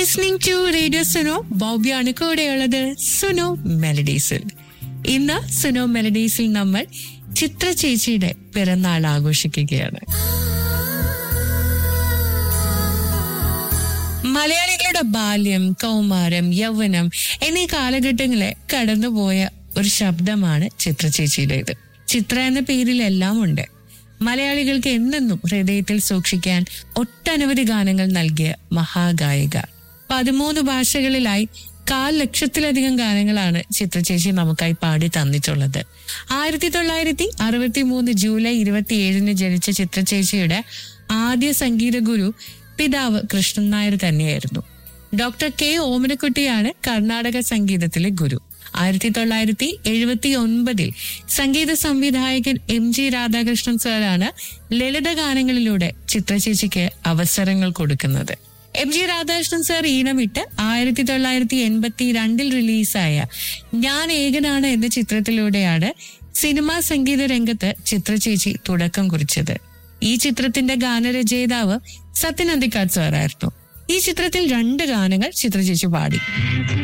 listening to radio Suno ബോബിയാണ് കൂടെയുള്ളത് സുനോ മെലഡീസിൽ ഇന്ന് സുനോ മെലഡീസിൽ നമ്മൾ ചിത്ര ചേച്ചിയുടെ പിറന്നാൾ ആഘോഷിക്കുകയാണ് മലയാളികളുടെ ബാല്യം കൗമാരം യൗവനം എന്നീ കാലഘട്ടങ്ങളെ കടന്നുപോയ ഒരു ശബ്ദമാണ് ചിത്ര ചേച്ചിയുടേത് ചിത്ര എന്ന പേരിൽ എല്ലാം ഉണ്ട് മലയാളികൾക്ക് എന്നെന്നും ഹൃദയത്തിൽ സൂക്ഷിക്കാൻ ഒട്ടനവധി ഗാനങ്ങൾ നൽകിയ മഹാഗായിക പതിമൂന്ന് ഭാഷകളിലായി കാൽ ലക്ഷത്തിലധികം ഗാനങ്ങളാണ് ചിത്രചേച്ചി നമുക്കായി പാടി തന്നിട്ടുള്ളത് ആയിരത്തി തൊള്ളായിരത്തി അറുപത്തി മൂന്ന് ജൂലൈ ഇരുപത്തിയേഴിന് ജനിച്ച ചിത്രചേച്ചിയുടെ ആദ്യ സംഗീത ഗുരു പിതാവ് കൃഷ്ണൻ നായർ തന്നെയായിരുന്നു ഡോക്ടർ കെ ഓമനക്കുട്ടിയാണ് കർണാടക സംഗീതത്തിലെ ഗുരു ആയിരത്തി തൊള്ളായിരത്തി എഴുപത്തി ഒൻപതിൽ സംഗീത സംവിധായകൻ എം ജി രാധാകൃഷ്ണൻ സാറാണ് ലളിത ഗാനങ്ങളിലൂടെ ചിത്രചേച്ചിക്ക് അവസരങ്ങൾ കൊടുക്കുന്നത് എം ജി രാധാകൃഷ്ണൻ സാർ ഈണമിട്ട് ആയിരത്തി തൊള്ളായിരത്തി എൺപത്തി രണ്ടിൽ റിലീസായ ഞാൻ ഏകനാണ് എന്ന ചിത്രത്തിലൂടെയാണ് സിനിമാ സംഗീത രംഗത്ത് ചിത്രചേച്ചി തുടക്കം കുറിച്ചത് ഈ ചിത്രത്തിന്റെ ഗാനരചയിതാവ് സത്യൻ അന്തിക്കാട് സാറായിരുന്നു ഈ ചിത്രത്തിൽ രണ്ട് ഗാനങ്ങൾ ചിത്രചേച്ചി പാടി